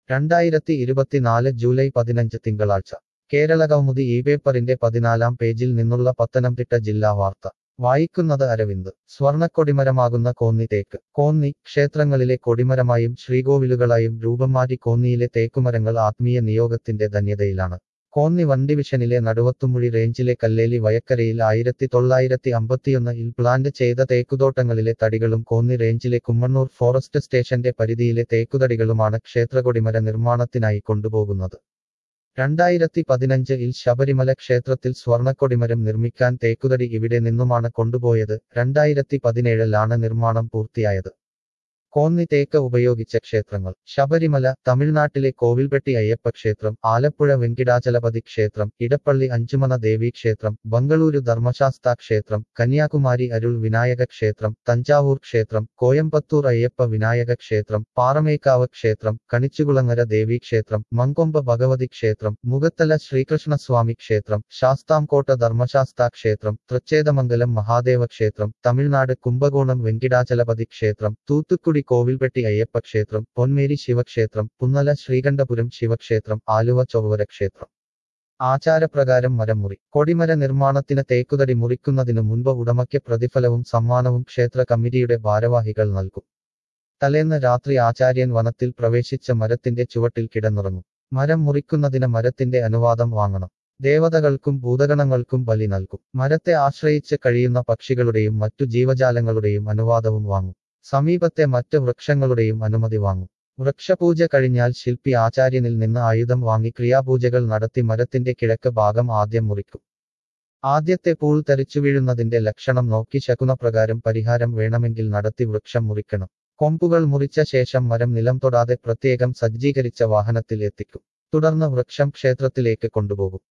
രണ്ടായിരത്തി ഇരുപത്തിനാല് ജൂലൈ പതിനഞ്ച് തിങ്കളാഴ്ച കേരള കൗമുദി ഈ പേപ്പറിന്റെ പതിനാലാം പേജിൽ നിന്നുള്ള പത്തനംതിട്ട ജില്ലാ വാർത്ത വായിക്കുന്നത് അരവിന്ദ് സ്വർണക്കൊടിമരമാകുന്ന കോന്നി തേക്ക് കോന്നി ക്ഷേത്രങ്ങളിലെ കൊടിമരമായും ശ്രീകോവിലുകളായും രൂപം മാറ്റി കോന്നിയിലെ തേക്കുമരങ്ങൾ ആത്മീയ നിയോഗത്തിന്റെ ധന്യതയിലാണ് കോന്നി വൺ ഡിവിഷനിലെ നടുവത്തുമുഴി റേഞ്ചിലെ കല്ലേലി വയക്കരയിൽ ആയിരത്തി തൊള്ളായിരത്തി അമ്പത്തിയൊന്നിൽ പ്ലാന്റ് ചെയ്ത തേക്കുതോട്ടങ്ങളിലെ തടികളും കോന്നി റേഞ്ചിലെ കുമ്മണ്ണൂർ ഫോറസ്റ്റ് സ്റ്റേഷന്റെ പരിധിയിലെ തേക്കുതടികളുമാണ് ക്ഷേത്രകൊടിമര നിർമ്മാണത്തിനായി കൊണ്ടുപോകുന്നത് രണ്ടായിരത്തി പതിനഞ്ച് ഇൽ ശബരിമല ക്ഷേത്രത്തിൽ സ്വർണക്കൊടിമരം നിർമ്മിക്കാൻ തേക്കുതടി ഇവിടെ നിന്നുമാണ് കൊണ്ടുപോയത് രണ്ടായിരത്തി പതിനേഴിലാണ് നിർമ്മാണം പൂർത്തിയായത് കോന്നി തേക്ക് ഉപയോഗിച്ച ക്ഷേത്രങ്ങൾ ശബരിമല തമിഴ്നാട്ടിലെ കോവിൽപ്പെട്ടി അയ്യപ്പ ക്ഷേത്രം ആലപ്പുഴ വെങ്കിടാചലപതി ക്ഷേത്രം ഇടപ്പള്ളി അഞ്ചുമന ദേവി ക്ഷേത്രം ബംഗളൂരു ധർമ്മശാസ്ത ക്ഷേത്രം കന്യാകുമാരി അരുൾ വിനായക ക്ഷേത്രം തഞ്ചാവൂർ ക്ഷേത്രം കോയമ്പത്തൂർ അയ്യപ്പ വിനായക ക്ഷേത്രം പാറമേക്കാവ് ക്ഷേത്രം കണിച്ചുകുളങ്ങര ദേവി ക്ഷേത്രം മങ്കൊമ്പ ഭഗവതി ക്ഷേത്രം മുഖത്തല ശ്രീകൃഷ്ണസ്വാമി ക്ഷേത്രം ശാസ്താംകോട്ട ധർമ്മശാസ്ത ക്ഷേത്രം തൃച്ചേതമംഗലം മഹാദേവ ക്ഷേത്രം തമിഴ്നാട് കുംഭകോണം വെങ്കിടാചലപതി ക്ഷേത്രം തൂത്തുക്കുടി കോവിൽപ്പെട്ടി അയ്യപ്പ ക്ഷേത്രം പൊന്മേരി ശിവക്ഷേത്രം പുന്നല ശ്രീകണ്ഠപുരം ശിവക്ഷേത്രം ആലുവ ചൊവ്വര ക്ഷേത്രം ആചാരപ്രകാരം മരമുറി കൊടിമര നിർമ്മാണത്തിന് തേക്കുതടി മുറിക്കുന്നതിനു മുൻപ് ഉടമയ്ക്ക് പ്രതിഫലവും സമ്മാനവും ക്ഷേത്ര കമ്മിറ്റിയുടെ ഭാരവാഹികൾ നൽകും തലേന്ന് രാത്രി ആചാര്യൻ വനത്തിൽ പ്രവേശിച്ച മരത്തിന്റെ ചുവട്ടിൽ കിടന്നുറങ്ങും മരം മുറിക്കുന്നതിന് മരത്തിന്റെ അനുവാദം വാങ്ങണം ദേവതകൾക്കും ഭൂതഗണങ്ങൾക്കും ബലി നൽകും മരത്തെ ആശ്രയിച്ച് കഴിയുന്ന പക്ഷികളുടെയും മറ്റു ജീവജാലങ്ങളുടെയും അനുവാദവും വാങ്ങും സമീപത്തെ മറ്റ് വൃക്ഷങ്ങളുടെയും അനുമതി വാങ്ങും വൃക്ഷപൂജ കഴിഞ്ഞാൽ ശില്പി ആചാര്യനിൽ നിന്ന് ആയുധം വാങ്ങി ക്രിയാപൂജകൾ നടത്തി മരത്തിന്റെ കിഴക്ക് ഭാഗം ആദ്യം മുറിക്കും ആദ്യത്തെ പൂൾ തെറിച്ചു വീഴുന്നതിന്റെ ലക്ഷണം നോക്കി ശകുനപ്രകാരം പരിഹാരം വേണമെങ്കിൽ നടത്തി വൃക്ഷം മുറിക്കണം കൊമ്പുകൾ മുറിച്ച ശേഷം മരം നിലം തൊടാതെ പ്രത്യേകം സജ്ജീകരിച്ച വാഹനത്തിൽ എത്തിക്കും തുടർന്ന് വൃക്ഷം ക്ഷേത്രത്തിലേക്ക് കൊണ്ടുപോകും